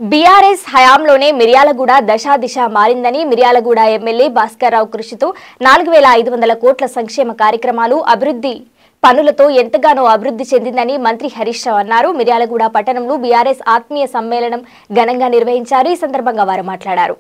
BRS హయాంలోనే మిర్యాలగూడ దశా దిశ మారిందని Miryalaguda MLA Bhaskar Rao కృషితో నాలుగు వేల ఐదు వందల కోట్ల సంక్షేమ కార్యక్రమాలు అభివృద్ధి పనులతో ఎంతగానో అభివృద్ధి చెందిందని మంత్రి హరీష్ రావు అన్నారు మిర్యాలగూడ పట్టణంలో బీఆర్ఎస్ ఆత్మీయ సమ్మేళనం ఘనంగా నిర్వహించారు ఈ సందర్భంగా వారు మాట్లాడారు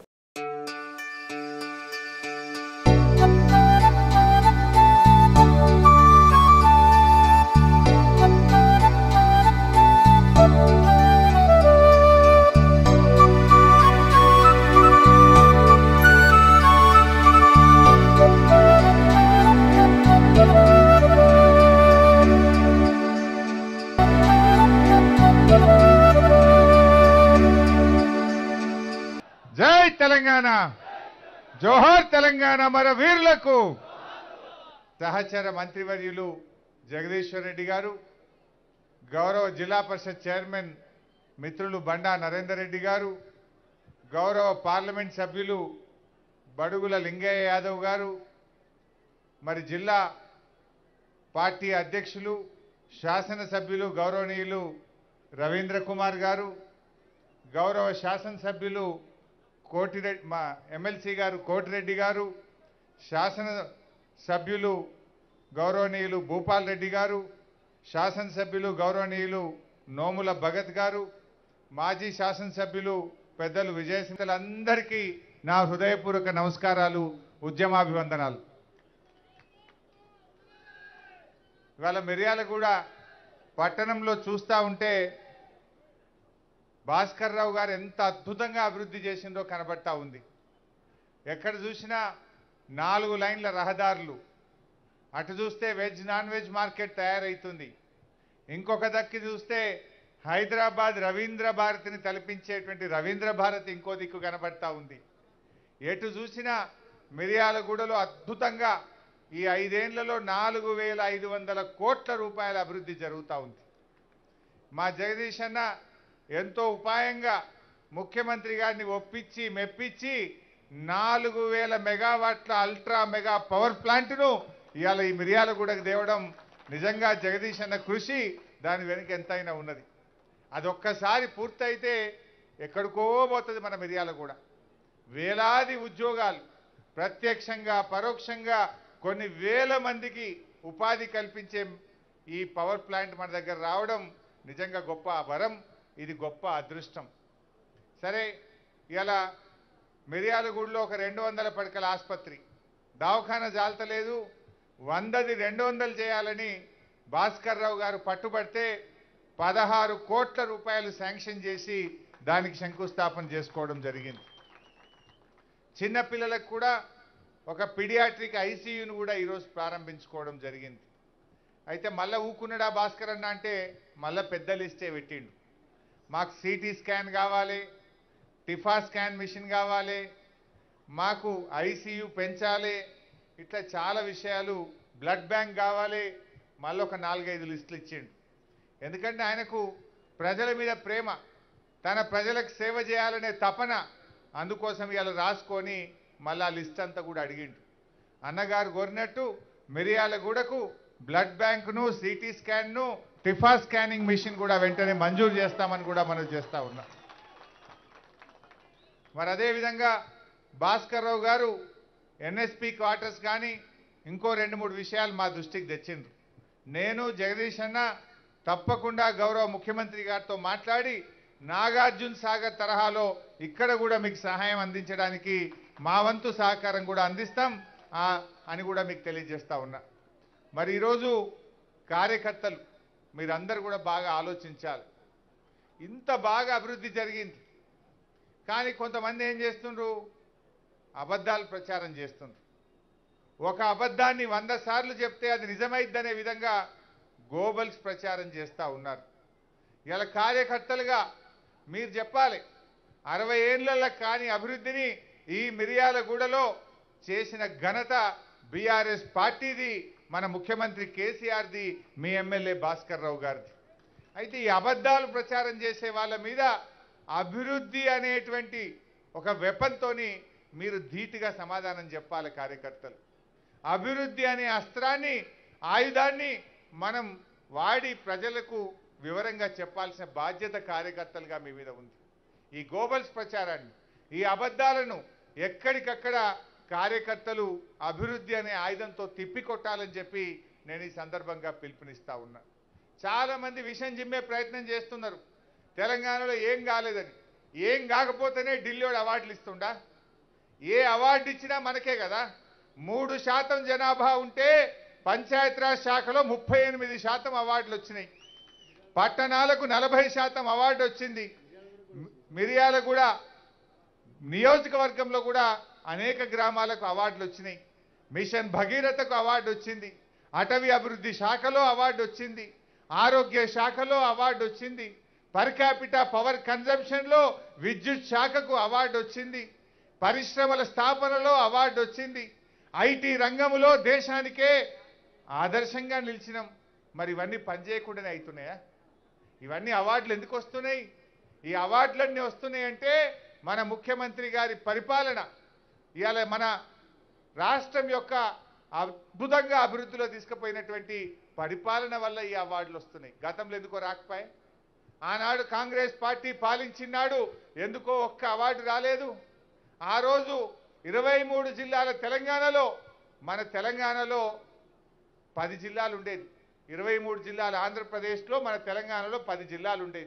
జై తెలంగాణ జోహార్ తెలంగాణ మన వీరులకు సహచర మంత్రివర్యులు జగదీశ్వర్ రెడ్డి గారు గౌరవ జిల్లా పరిషత్ చైర్మన్ మిత్రులు బండా నరేందర్ రెడ్డి గారు గౌరవ పార్లమెంట్ సభ్యులు బడుగుల లింగయ్య యాదవ్ గారు మరి జిల్లా పార్టీ అధ్యక్షులు శాసనసభ్యులు గౌరవనీయులు రవీంద్ర కుమార్ గారు గౌరవ శాసనసభ్యులు కోటిరెడ్డి మా ఎమ్మెల్సీ గారు కోటిరెడ్డి గారు శాసన సభ్యులు గౌరవనీయులు భూపాల్ రెడ్డి గారు శాసనసభ్యులు గౌరవనీయులు నోముల భగత్ గారు మాజీ శాసనసభ్యులు పెద్దలు విజయసింతలందరికీ నా హృదయపూర్వక నమస్కారాలు ఉద్యమాభివందనాలు ఇవాళ మిర్యాలగూడ పట్టణంలో చూస్తూ ఉంటే భాస్కర్ రావు గారు ఎంత అద్భుతంగా అభివృద్ధి చేసిందో కనబడతా ఉంది ఎక్కడ చూసినా నాలుగు లైన్ల రహదారులు అటు చూస్తే వెజ్ నాన్ వెజ్ మార్కెట్ తయారవుతుంది ఇంకొక దక్కి చూస్తే హైదరాబాద్ రవీంద్ర భారతిని తలపించేటువంటి రవీంద్ర భారతి ఇంకో దిక్కు కనబడతా ఉంది ఎటు చూసినా మిర్యాలగూడలో అద్భుతంగా ఈ ఐదేళ్లలో నాలుగు వేల ఐదు వందల కోట్ల రూపాయల అభివృద్ధి జరుగుతూ ఉంది మా జగదీష్ అన్న ఎంతో ఉపాయంగా ముఖ్యమంత్రి గారిని ఒప్పించి మెప్పించి నాలుగు వేల మెగావాట్ల అల్ట్రా మెగా పవర్ ప్లాంట్ను ఇవాళ ఈ మిర్యాలగూడకు తేవడం నిజంగా జగదీష్ అన్న కృషి దాని వెనుక ఎంతైనా ఉన్నది అదొక్కసారి పూర్తయితే ఎక్కడికో పోతుంది మన మిర్యాలగూడ వేలాది ఉద్యోగాలు ప్రత్యక్షంగా పరోక్షంగా కొన్ని వేల మందికి ఉపాధి కల్పించే ఈ పవర్ ప్లాంట్ మన దగ్గర రావడం నిజంగా గొప్ప వరం ఇది గొప్ప అదృష్టం సరే ఇలా మిర్యాలగూడలో ఒక రెండు వందల పడకల ఆసుపత్రి దవాఖాన జాలతలేదు వందది రెండు వందలు చేయాలని భాస్కర్ రావు గారు పట్టుబడితే పదహారు కోట్ల రూపాయలు శాంక్షన్ చేసి దానికి శంకుస్థాపన చేసుకోవడం జరిగింది చిన్నపిల్లలకు కూడా ఒక పిడియాట్రిక్ ఐసీయూను కూడా ఈరోజు ప్రారంభించుకోవడం జరిగింది అయితే మళ్ళీ ఊకున్నాడా భాస్కర్ అన్న అంటే మళ్ళీ పెద్ద లిస్టే పెట్టిండు మాకు సిటీ స్కాన్ కావాలి టిఫా స్కాన్ మిషన్ కావాలి మాకు ఐసీయూ పెంచాలి ఇట్లా చాలా విషయాలు బ్లడ్ బ్యాంక్ కావాలి మళ్ళీ ఒక నాలుగైదు లిస్టులు ఇచ్చిండు ఎందుకంటే ఆయనకు ప్రజల మీద ప్రేమ తన ప్రజలకు సేవ చేయాలనే తపన అందుకోసం ఇవాళ రాసుకొని మళ్ళీ ఆ లిస్ట్ అంతా కూడా అడిగిండు అన్నగారు కోరినట్టు మిరియాలగూడకు బ్లడ్ బ్యాంకును సిటీ స్కాన్ను టిఫా స్కానింగ్ మిషన్ కూడా వెంటనే మంజూరు చేస్తామని కూడా మనం చేస్తా ఉన్నాం మరి అదేవిధంగా భాస్కర్ రావు గారు ఎన్ఎస్పి క్వార్టర్స్ కానీ ఇంకో రెండు మూడు విషయాలు మా దృష్టికి తెచ్చిండ్రు నేను జగదీష్ అన్న తప్పకుండా గౌరవ ముఖ్యమంత్రి గారితో మాట్లాడి నాగార్జున సాగర్ తరహాలో ఇక్కడ కూడా మీకు సహాయం అందించడానికి మా వంతు సహకారం కూడా అందిస్తాం ఆ, అని కూడా మీకు తెలియజేస్తా ఉన్నా మరి ఈరోజు కార్యకర్తలు మీరందరూ కూడా బాగా ఆలోచించాలి ఇంత బాగా అభివృద్ధి జరిగింది కానీ కొంతమంది ఏం చేస్తుండ్రు అబద్ధాలు ప్రచారం చేస్తుండ్రు ఒక అబద్ధాన్ని వంద సార్లు చెప్తే అది నిజమైద్దనే విధంగా గోబల్స్ ప్రచారం చేస్తూ ఉన్నారు ఇలా కార్యకర్తలుగా మీరు చెప్పాలి అరవై ఏళ్ళ కాని అభివృద్ధిని ఈ మిర్యాలగూడలో చేసిన ఘనత బీఆర్ఎస్ పార్టీది మన ముఖ్యమంత్రి కేసీఆర్ది మీ ఎమ్మెల్యే భాస్కర్ రావు గారిది అయితే ఈ అబద్ధాలు ప్రచారం చేసే వాళ్ళ మీద అభివృద్ధి అనేటువంటి ఒక వెపన్తోని మీరు ధీటుగా సమాధానం చెప్పాలి కార్యకర్తలు అభివృద్ధి అనే అస్త్రాన్ని ఆయుధాన్ని మనం వాడి ప్రజలకు వివరంగా చెప్పాల్సిన బాధ్యత కార్యకర్తలుగా మీ మీద ఉంది ఈ గోబల్స్ ప్రచారాన్ని ఈ అబద్ధాలను ఎక్కడికక్కడ కార్యకర్తలు అభివృద్ధి అనే ఆయుధంతో తిప్పికొట్టాలని చెప్పి నేను ఈ సందర్భంగా పిలుపునిస్తా ఉన్నా చాలా మంది విషం జిమ్మే ప్రయత్నం చేస్తున్నారు తెలంగాణలో ఏం కాలేదని ఏం కాకపోతేనే ఢిల్లీలో అవార్డులు ఇస్తుండా ఏ అవార్డు ఇచ్చినా మనకే కదా మూడు శాతం జనాభా ఉంటే పంచాయతీరాజ్ శాఖలో ముప్పై ఎనిమిది శాతం అవార్డులు వచ్చినాయి పట్టణాలకు నలభై శాతం అవార్డు వచ్చింది మిరియాల కూడా నియోజకవర్గంలో కూడా అనేక గ్రామాలకు అవార్డులు వచ్చినాయి మిషన్ భగీరథకు అవార్డు వచ్చింది అటవీ అభివృద్ధి శాఖలో అవార్డు వచ్చింది ఆరోగ్య శాఖలో అవార్డు వచ్చింది పర్ క్యాపిటా పవర్ కన్జంప్షన్లో విద్యుత్ శాఖకు అవార్డు వచ్చింది పరిశ్రమల స్థాపనలో అవార్డు వచ్చింది ఐటీ రంగంలో దేశానికే ఆదర్శంగా నిలిచినాం మరి ఇవన్నీ పనిచేయకుండానే అవుతున్నాయా ఇవన్నీ అవార్డులు ఎందుకు వస్తున్నాయి ఈ అవార్డులన్నీ వస్తున్నాయి అంటే మన ముఖ్యమంత్రి గారి పరిపాలన ఇవాళ మన రాష్ట్రం యొక్క అద్భుతంగా అభివృద్ధిలో తీసుకుపోయినటువంటి పరిపాలన వల్ల ఈ అవార్డులు వస్తున్నాయి గతంలో ఎందుకో రాకపోయాయి ఆనాడు కాంగ్రెస్ పార్టీ పాలించినాడు ఎందుకో ఒక్క అవార్డు రాలేదు ఆ రోజు ఇరవై మూడు జిల్లాల తెలంగాణలో మన తెలంగాణలో పది జిల్లాలు ఉండేది ఇరవై మూడు జిల్లాలు ఆంధ్రప్రదేశ్లో మన తెలంగాణలో పది జిల్లాలు ఉండేది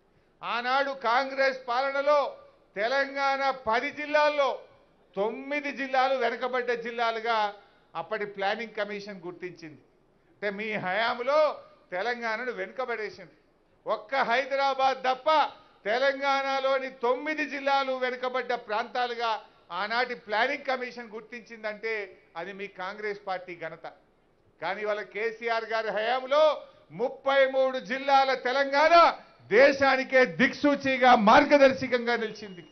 ఆనాడు కాంగ్రెస్ పాలనలో తెలంగాణ పది జిల్లాల్లో తొమ్మిది జిల్లాలు వెనకబడ్డ జిల్లాలుగా అప్పటి ప్లానింగ్ కమిషన్ గుర్తించింది అంటే మీ హయాంలో తెలంగాణను వెనుకబడేసింది ఒక్క హైదరాబాద్ తప్ప తెలంగాణలోని తొమ్మిది జిల్లాలు వెనుకబడ్డ ప్రాంతాలుగా ఆనాటి ప్లానింగ్ కమిషన్ గుర్తించిందంటే అది మీ కాంగ్రెస్ పార్టీ ఘనత కానీ వాళ్ళ కేసీఆర్ గారి హయాంలో ముప్పై మూడు జిల్లాల తెలంగాణ దేశానికే దిక్సూచిగా మార్గదర్శకంగా నిలిచింది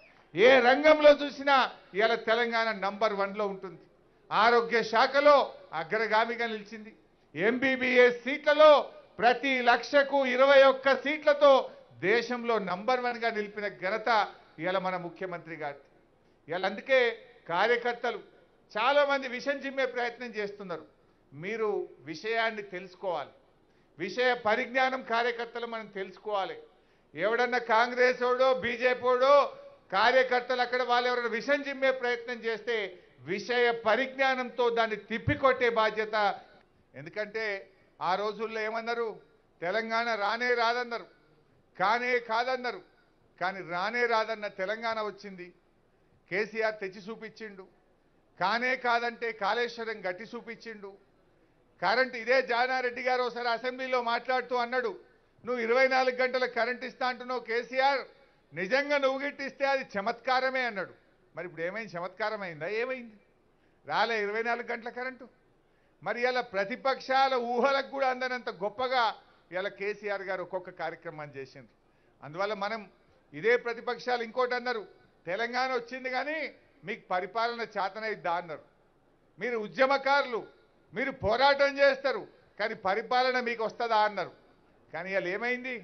ఏ రంగంలో చూసినా ఇవాళ తెలంగాణ నంబర్ వన్లో ఉంటుంది ఆరోగ్య శాఖలో అగ్రగామిగా నిలిచింది ఎంబీబీఎస్ సీట్లలో ప్రతి లక్షకు ఇరవై ఒక్క సీట్లతో దేశంలో నంబర్ వన్గా నిలిపిన ఘనత ఇవాళ మన ముఖ్యమంత్రి గారి ఇవాళ అందుకే కార్యకర్తలు చాలా మంది విషం చిమ్మే ప్రయత్నం చేస్తున్నారు మీరు విషయాన్ని తెలుసుకోవాలి విషయ పరిజ్ఞానం కార్యకర్తలు మనం తెలుసుకోవాలి ఎవడన్నా కాంగ్రెస్ ఓడో బీజేపీ ఓడో కార్యకర్తలు అక్కడ వాళ్ళు ఎవరైనా విషం చిమ్మే ప్రయత్నం చేస్తే విషయ పరిజ్ఞానంతో దాన్ని తిప్పికొట్టే బాధ్యత ఎందుకంటే ఆ రోజుల్లో ఏమన్నారు తెలంగాణ రానే రాదన్నారు కానే కాదన్నారు కానీ రానే రాదన్న తెలంగాణ వచ్చింది కేసీఆర్ తెచ్చి చూపించిండు కానే కాదంటే కాళేశ్వరం గట్టి చూపించిండు కరెంట్ ఇదే జానారెడ్డి గారు ఒకసారి అసెంబ్లీలో మాట్లాడుతూ అన్నాడు నువ్వు ఇరవై నాలుగు గంటల కరెంట్ ఇస్తా అంటున్నావు కేసీఆర్ నిజంగా నువ్వు గిట్టిస్తే అది చమత్కారమే అన్నాడు మరి ఇప్పుడు ఏమైంది చమత్కారం అయిందా ఏమైంది రాలే ఇరవై నాలుగు గంటల కరెంటు మరి ఇలా ప్రతిపక్షాల ఊహలకు కూడా అందనంత గొప్పగా ఇలా కేసీఆర్ గారు ఒక్కొక్క కార్యక్రమాన్ని చేసిండ్రు అందువల్ల మనం ఇదే ప్రతిపక్షాలు ఇంకోటి అన్నారు తెలంగాణ వచ్చింది కానీ మీకు పరిపాలన చేతనైద్దా అన్నారు మీరు ఉద్యమకారులు మీరు పోరాటం చేస్తారు కానీ పరిపాలన మీకు వస్తుందా అన్నారు కానీ ఇలా ఏమైంది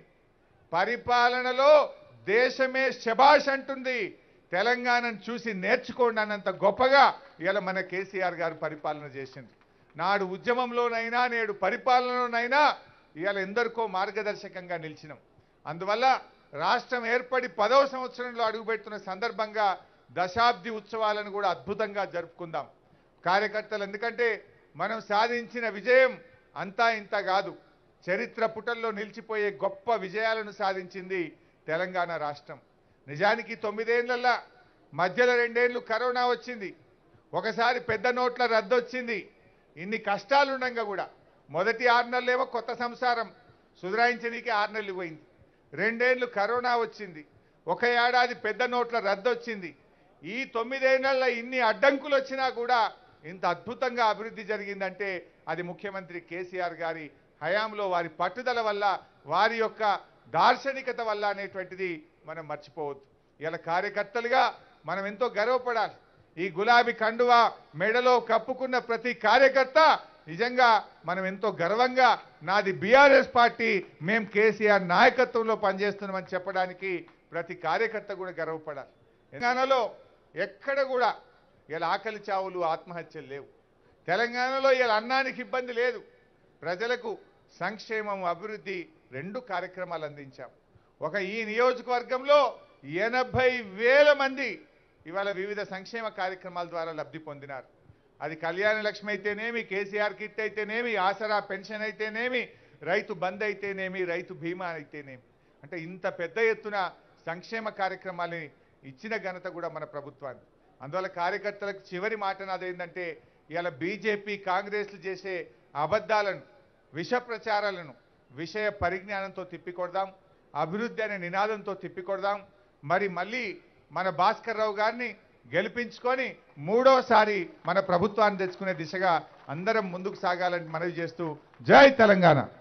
పరిపాలనలో దేశమే శబాష్ అంటుంది తెలంగాణను చూసి నేర్చుకోండి అన్నంత గొప్పగా ఇలా మన కేసీఆర్ గారు పరిపాలన చేసింది నాడు ఉద్యమంలోనైనా నేడు పరిపాలనలోనైనా ఇవాళ ఎందరికో మార్గదర్శకంగా నిలిచినాం అందువల్ల రాష్ట్రం ఏర్పడి పదవ సంవత్సరంలో అడుగుపెడుతున్న సందర్భంగా దశాబ్ది ఉత్సవాలను కూడా అద్భుతంగా జరుపుకుందాం కార్యకర్తలు ఎందుకంటే మనం సాధించిన విజయం అంతా ఇంత కాదు చరిత్ర పుటల్లో నిలిచిపోయే గొప్ప విజయాలను సాధించింది తెలంగాణ రాష్ట్రం నిజానికి తొమ్మిదేళ్లలో మధ్యలో రెండేళ్లు కరోనా వచ్చింది ఒకసారి పెద్ద నోట్ల రద్దు వచ్చింది ఇన్ని కష్టాలు ఉండగా కూడా మొదటి ఆరు నెలలేమో కొత్త సంసారం సుధరాయించడానికి ఆరు నెలలు పోయింది రెండేళ్లు కరోనా వచ్చింది ఒక ఏడాది పెద్ద నోట్ల రద్దు వచ్చింది ఈ తొమ్మిదేళ్లలో ఇన్ని అడ్డంకులు వచ్చినా కూడా ఇంత అద్భుతంగా అభివృద్ధి జరిగిందంటే అది ముఖ్యమంత్రి కేసీఆర్ గారి హయాంలో వారి పట్టుదల వల్ల వారి యొక్క దార్శనికత వల్ల అనేటువంటిది మనం మర్చిపోవద్దు ఇలా కార్యకర్తలుగా మనం ఎంతో గర్వపడాలి ఈ గులాబీ కండువా మెడలో కప్పుకున్న ప్రతి కార్యకర్త నిజంగా మనం ఎంతో గర్వంగా నాది బీఆర్ఎస్ పార్టీ మేం కేసీఆర్ నాయకత్వంలో పనిచేస్తున్నామని చెప్పడానికి ప్రతి కార్యకర్త కూడా గర్వపడాలి తెలంగాణలో ఎక్కడ కూడా ఇలా ఆకలి చావులు ఆత్మహత్యలు లేవు తెలంగాణలో ఇలా అన్నానికి ఇబ్బంది లేదు ప్రజలకు సంక్షేమం అభివృద్ధి రెండు కార్యక్రమాలు అందించాం ఒక ఈ నియోజకవర్గంలో ఎనభై వేల మంది ఇవాళ వివిధ సంక్షేమ కార్యక్రమాల ద్వారా లబ్ధి పొందినారు అది కళ్యాణ లక్ష్మి అయితేనేమి కేసీఆర్ కిట్ అయితేనేమి ఆసరా పెన్షన్ అయితేనేమి రైతు బంద్ అయితేనేమి రైతు బీమా అయితేనేమి అంటే ఇంత పెద్ద ఎత్తున సంక్షేమ కార్యక్రమాలని ఇచ్చిన ఘనత కూడా మన ప్రభుత్వాన్ని అందువల్ల కార్యకర్తలకు చివరి మాట నాదేంటంటే ఇవాళ బీజేపీ కాంగ్రెస్లు చేసే అబద్ధాలను విష ప్రచారాలను విషయ పరిజ్ఞానంతో తిప్పికొడదాం అభివృద్ధి అనే నినాదంతో తిప్పికొడదాం మరి మళ్ళీ మన భాస్కర్ రావు గారిని గెలిపించుకొని మూడోసారి మన ప్రభుత్వాన్ని తెచ్చుకునే దిశగా అందరం ముందుకు సాగాలని మనవి చేస్తూ జై తెలంగాణ